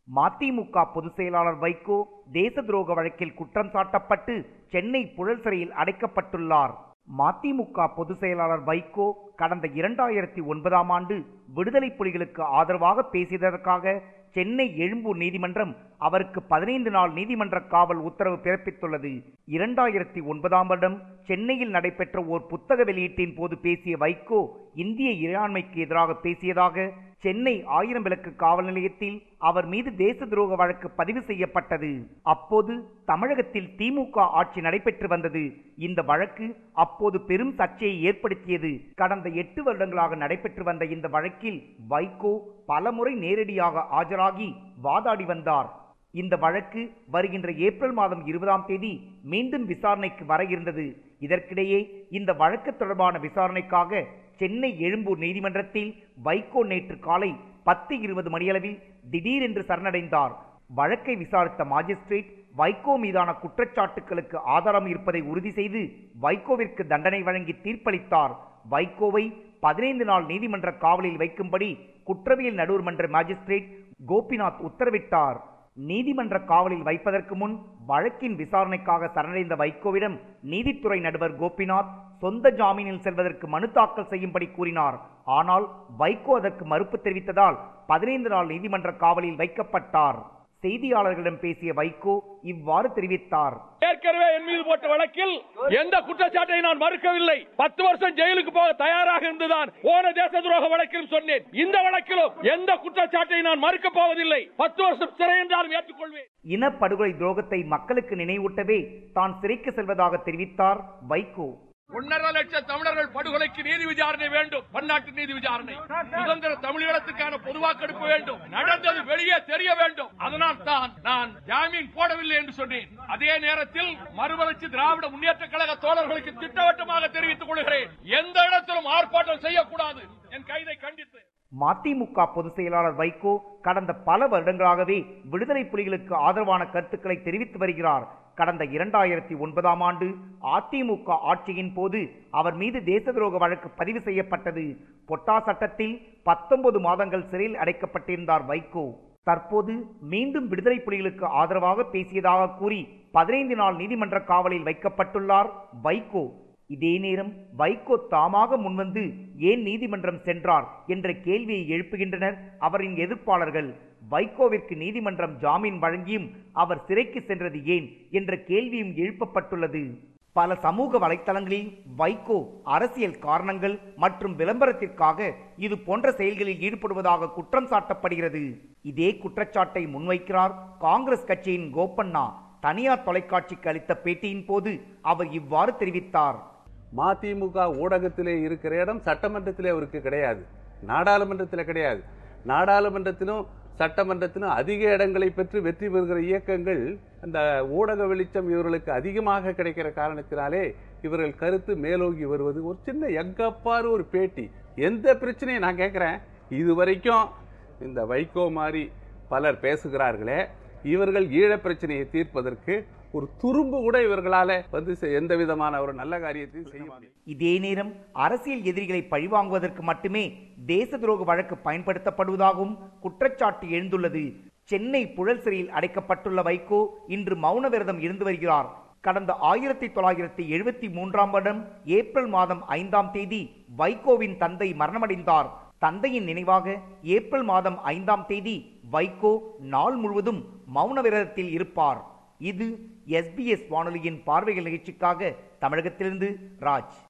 மதிமுக பொதுச் செயலாளர் வைகோ தேச துரோக வழக்கில் குற்றம் சாட்டப்பட்டு சென்னை புழல் சிறையில் அடைக்கப்பட்டுள்ளார் மதிமுக பொதுச் செயலாளர் வைகோ கடந்த இரண்டாயிரத்தி ஒன்பதாம் ஆண்டு விடுதலை புலிகளுக்கு ஆதரவாக பேசியதற்காக சென்னை எழும்பூர் நீதிமன்றம் அவருக்கு பதினைந்து நாள் நீதிமன்ற காவல் உத்தரவு பிறப்பித்துள்ளது இரண்டாயிரத்தி ஒன்பதாம் வருடம் சென்னையில் நடைபெற்ற ஓர் புத்தக வெளியீட்டின் போது பேசிய வைகோ இந்திய இறையாண்மைக்கு எதிராக பேசியதாக சென்னை ஆயிரம் விளக்கு காவல் நிலையத்தில் அவர் மீது தேச துரோக வழக்கு பதிவு செய்யப்பட்டது அப்போது தமிழகத்தில் திமுக ஆட்சி நடைபெற்று வந்தது இந்த வழக்கு அப்போது பெரும் சர்ச்சையை ஏற்படுத்தியது கடந்த எட்டு வருடங்களாக நடைபெற்று வந்த இந்த வழக்கில் வைகோ பலமுறை நேரடியாக ஆஜராகி வாதாடி வந்தார் இந்த வழக்கு வருகின்ற ஏப்ரல் மாதம் இருபதாம் தேதி மீண்டும் விசாரணைக்கு வர இருந்தது இதற்கிடையே இந்த வழக்கு தொடர்பான விசாரணைக்காக சென்னை எழும்பூர் நீதிமன்றத்தில் வைகோ நேற்று காலை பத்து இருபது மணியளவில் திடீரென்று சரணடைந்தார் வழக்கை விசாரித்த மாஜிஸ்ட்ரேட் வைகோ மீதான குற்றச்சாட்டுகளுக்கு ஆதாரம் இருப்பதை உறுதி செய்து வைகோவிற்கு தண்டனை வழங்கி தீர்ப்பளித்தார் வைகோவை பதினைந்து நாள் நீதிமன்ற காவலில் வைக்கும்படி குற்றவியல் நடுவர் மன்ற மாஜிஸ்ட்ரேட் கோபிநாத் உத்தரவிட்டார் நீதிமன்ற காவலில் வைப்பதற்கு முன் வழக்கின் விசாரணைக்காக சரணடைந்த வைகோவிடம் நீதித்துறை நடுவர் கோபிநாத் சொந்த ஜாமீனில் செல்வதற்கு மனு தாக்கல் செய்யும்படி கூறினார் ஆனால் வைகோ அதற்கு மறுப்பு தெரிவித்ததால் பதினைந்து நாள் நீதிமன்ற காவலில் வைக்கப்பட்டார் செய்தியாளர்களிடம் பேசிய வைகோ இவ்வாறு தெரிவித்தார் ஏற்கனவே என் மீது போட்ட வழக்கில் எந்த குற்றச்சாட்டை நான் மறுக்கவில்லை பத்து வருஷம் ஜெயிலுக்கு போக தயாராக இருந்துதான் போன தேச துரோக வழக்கிலும் சொன்னேன் இந்த வழக்கிலும் எந்த குற்றச்சாட்டை நான் மறுக்கப் போவதில்லை பத்து வருஷம் சிறை என்றாலும் ஏற்றுக்கொள்வேன் இனப்படுகொலை துரோகத்தை மக்களுக்கு நினைவூட்டவே தான் சிறைக்கு செல்வதாக தெரிவித்தார் வைகோ ஒன்னரை லட்சம் தமிழர்கள் படுகொலைக்கு நீதி விசாரணை வேண்டும் பன்னாட்டு நீதி விசாரணை சுதந்திர தமிழீழத்துக்கான பொது வாக்கெடுப்பு வேண்டும் நடந்தது வெளியே தெரிய வேண்டும் அதனால் தான் நான் ஜாமீன் போடவில்லை என்று சொன்னேன் அதே நேரத்தில் மறுமலர்ச்சி திராவிட முன்னேற்ற கழக தோழர்களுக்கு திட்டவட்டமாக தெரிவித்துக் கொள்கிறேன் எந்த இடத்திலும் ஆர்ப்பாட்டம் செய்யக்கூடாது என் கைதை கண்டித்து மதிமுக பொதுச் செயலாளர் வைகோ கடந்த பல வருடங்களாகவே விடுதலை புலிகளுக்கு ஆதரவான கருத்துக்களை தெரிவித்து வருகிறார் கடந்த இரண்டாயிரத்தி ஒன்பதாம் ஆண்டு அதிமுக ஆட்சியின் போது அவர் மீது தேச துரோக வழக்கு பதிவு செய்யப்பட்டது பொட்டா சட்டத்தில் பத்தொன்பது மாதங்கள் சிறையில் அடைக்கப்பட்டிருந்தார் வைகோ தற்போது மீண்டும் விடுதலை புலிகளுக்கு ஆதரவாக பேசியதாக கூறி பதினைந்து நாள் நீதிமன்ற காவலில் வைக்கப்பட்டுள்ளார் வைகோ இதே நேரம் வைகோ தாமாக முன்வந்து ஏன் நீதிமன்றம் சென்றார் என்ற கேள்வியை எழுப்புகின்றனர் அவரின் எதிர்ப்பாளர்கள் வைகோவிற்கு நீதிமன்றம் ஜாமீன் வழங்கியும் அவர் சிறைக்கு சென்றது ஏன் என்ற கேள்வியும் எழுப்பப்பட்டுள்ளது பல சமூக வலைத்தளங்களில் வைகோ அரசியல் காரணங்கள் மற்றும் விளம்பரத்திற்காக இது போன்ற செயல்களில் ஈடுபடுவதாக குற்றம் சாட்டப்படுகிறது இதே குற்றச்சாட்டை முன்வைக்கிறார் காங்கிரஸ் கட்சியின் கோப்பண்ணா தனியார் தொலைக்காட்சிக்கு அளித்த பேட்டியின் போது அவர் இவ்வாறு தெரிவித்தார் மதிமுக ஊடகத்திலே இருக்கிற இடம் சட்டமன்றத்திலே அவருக்கு கிடையாது நாடாளுமன்றத்தில் கிடையாது நாடாளுமன்றத்திலும் சட்டமன்றத்திலும் அதிக இடங்களை பெற்று வெற்றி பெறுகிற இயக்கங்கள் அந்த ஊடக வெளிச்சம் இவர்களுக்கு அதிகமாக கிடைக்கிற காரணத்தினாலே இவர்கள் கருத்து மேலோங்கி வருவது ஒரு சின்ன எங்கப்பாறு ஒரு பேட்டி எந்த பிரச்சனையும் நான் கேட்குறேன் இது வரைக்கும் இந்த வைகோ மாதிரி பலர் பேசுகிறார்களே இவர்கள் ஈழப் பிரச்சனையை தீர்ப்பதற்கு ஒரு துரும்பு கூட இவர்களால வந்து செ- எந்த விதமான ஒரு நல்ல காரியத்தையும் செய்ய முடியும் இதே நேரம் அரசியல் எதிரிகளை பழிவாங்குவதற்கு மட்டுமே தேச துரோக வழக்கு பயன்படுத்தப்படுவதாகவும் குற்றச்சாட்டு எழுந்துள்ளது சென்னை புழல் சிறையில் அடைக்கப்பட்டுள்ள வைகோ இன்று மௌன விரதம் இருந்து வருகிறார் கடந்த ஆயிரத்தி தொள்ளாயிரத்தி எழுபத்தி மூன்றாம் வருடம் ஏப்ரல் மாதம் ஐந்தாம் தேதி வைகோவின் தந்தை மரணமடைந்தார் தந்தையின் நினைவாக ஏப்ரல் மாதம் ஐந்தாம் தேதி வைகோ நாள் முழுவதும் மௌன விரதத்தில் இருப்பார் இது எஸ்பிஎஸ் வானொலியின் பார்வைகள் நிகழ்ச்சிக்காக தமிழகத்திலிருந்து ராஜ்